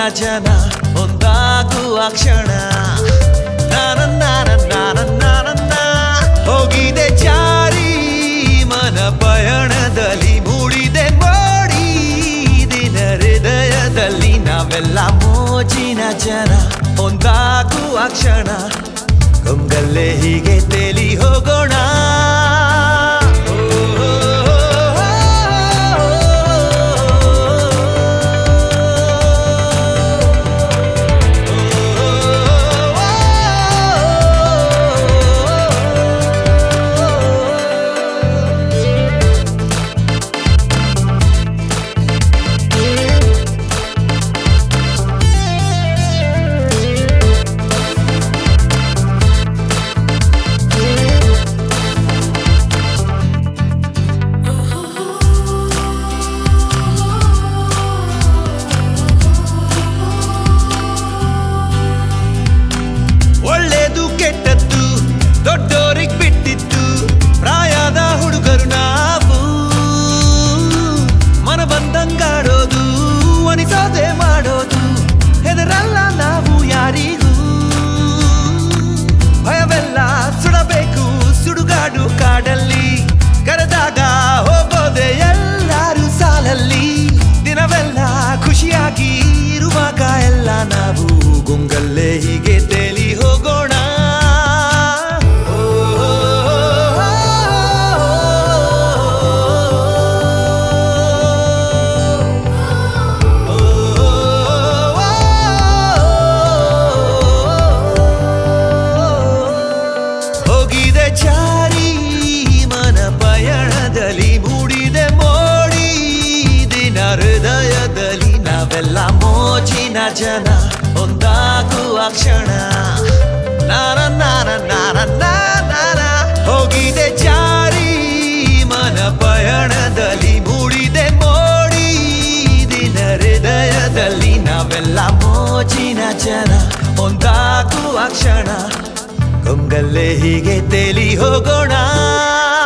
ಜನ ಒಂದಾಗುವ ಕ್ಷಣ ನಾನ ನಾನ ನಾನ ನಾನನ್ನ ಹೋಗಿದೆ ಜಾರಿ ಮನ ಪಯಣದಲ್ಲಿ ಮೂಡಿದೆ ಮೋಡಿ ದಿನ ಹೃದಯದಲ್ಲಿ ನಾವೆಲ್ಲ ಮೋಜಿನ ಜನ ಒಂದಾಗುವ ಕ್ಷಣ ಕೊಂಗಲ್ಲೇ ಹೀಗೆ ತೇಲಿ ಹೋಗೋಣ ಒಳ್ಳೇದು ಕೆಟ್ಟದ್ದು ದೊಡ್ಡೋರಿಗ್ ಬಿಟ್ಟಿತ್ತು ಪ್ರಾಯದ ಹುಡುಗರು ನಾವು ಮನ ಬಂದಂಗಾಡೋದು ಅನಿಸೋದೆ ಮಾಡೋದು ಹೆದರಲ್ಲ ನಾವು ಯಾರಿಗೂ ಭಯವೆಲ್ಲ ಸುಡಬೇಕು ಸುಡುಗಾಡು ಕಾಡಲ್ಲಿ ಕರೆದಾಗ ಹೋಗೋದೆ ಎಲ್ಲರೂ ಸಾಲಲ್ಲಿ ದಿನವೆಲ್ಲ ಖುಷಿಯಾಗಿ ಇರುವಾಗ ಎಲ್ಲ ನಾವು ಗುಂಗಲ್ಲೇ ಹೀಗೆ ತೇಲಿ ಹೋಗೋಣ ಓ, ಹೋಗಿದೆ ಜಾರಿ ಮನ ಪಯಣದಲ್ಲಿ ಮೂಡಿದೆ ಮೋಡಿ ದಿನ ಹೃದಯದಲ್ಲಿ ನಾವೆಲ್ಲ ಮೋಜಿನ ಜನ ಒಂದಾಗುವ ಕ್ಷಣ ನಾನ ನಾನ ನಾನ ನಾನ ಹೋಗಿದೆ ಜಾರಿ ಮನ ಪಯಣದಲ್ಲಿ ಮೂಡಿದೆ ಮೋಡಿ ದಿನ ಹೃದಯದಲ್ಲಿ ನಾವೆಲ್ಲ ಮೋಜಿನ ಜನ ಒಂದಾಗುವ ಕ್ಷಣ ಕೊಂಗಲ್ಲೇ ಹೀಗೆ ತೇಲಿ ಹೋಗೋಣ